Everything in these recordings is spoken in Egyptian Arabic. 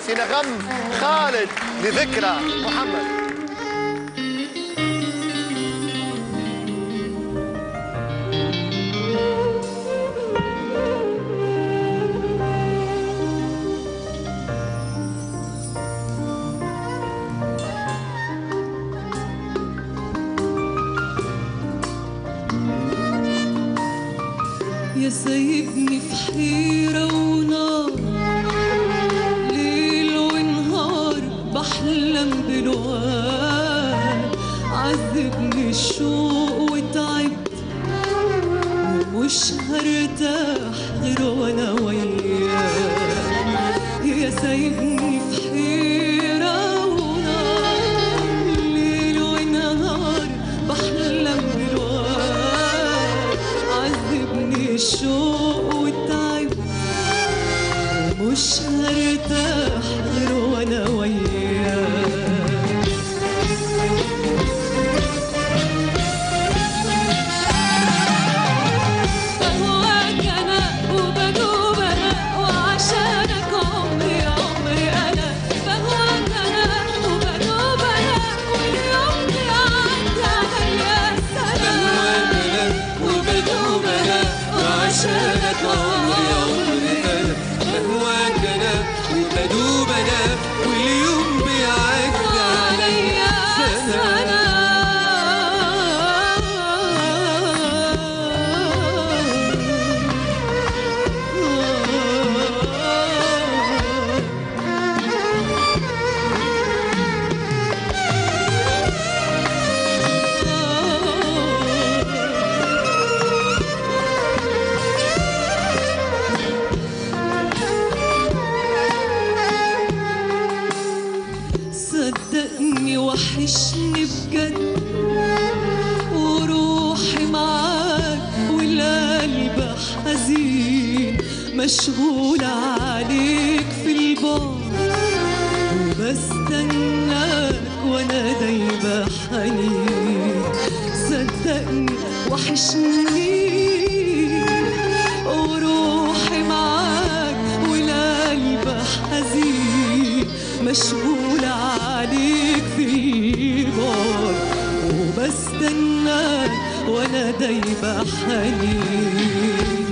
في نغم خالد لذكرى محمد يا سايبني في حيرة ونار ليل ونهار بحلم بالوهاب عذبني الشوق وتعبت ومش هرتاح غير وانا وياك يا سايبني في حيرة ونار ليل ونهار بحلم بالوهاب عذبني الشوق والتعب مش هرتاح غير وانا وياك بهواك انا وبدوب انا وعشانك عمري عمري انا بهواك انا وبدوب انا واليوم بيعدي عليا سنه وبدوب انا وعشانك عمري عمري انا بهواك انا وبدوب انا واليوم بيعدي عليا سنه صدقني وحشني بجد وروحي معاك والقلب حزين مشغول عليك في البار وبستناك وانا دايبة حنين صدقني وحشني وروحي معاك والقلب حزين مشغول عليك في البار وبستناك وانا دايبة حنين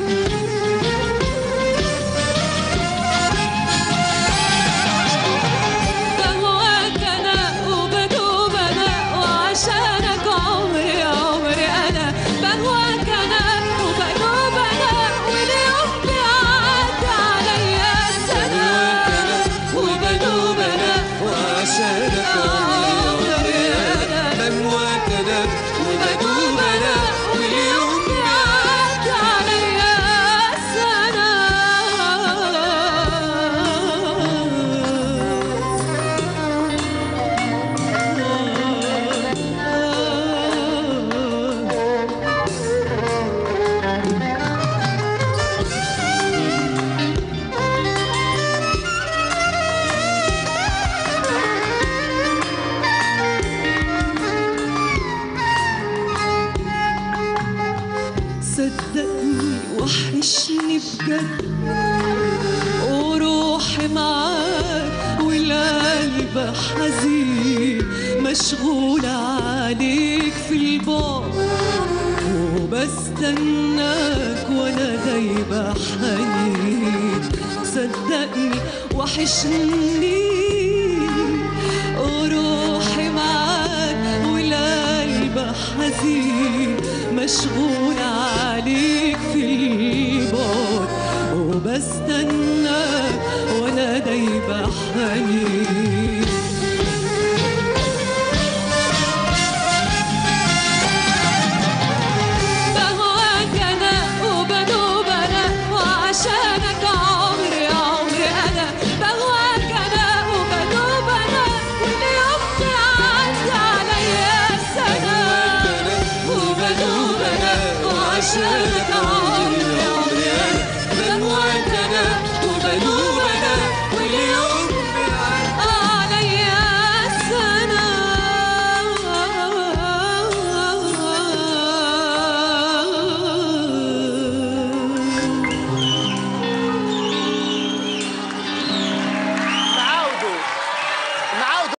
بهواك انا وبدوب انا وعشانك عمري عمري انا بهواك انا وبدوب انا واليوم بيعدي عليا سنه وبدوب انا وعشانك عمري انا بهواك انا وبدوب انا واليوم بيعدي عليا سنه صدقني وحشني بجد وروحي معاك والقلب حزين مشغول عليك في البار وبستناك وانا دايبة حنين صدقني وحشني وروحي معاك والقلب حزين مشغول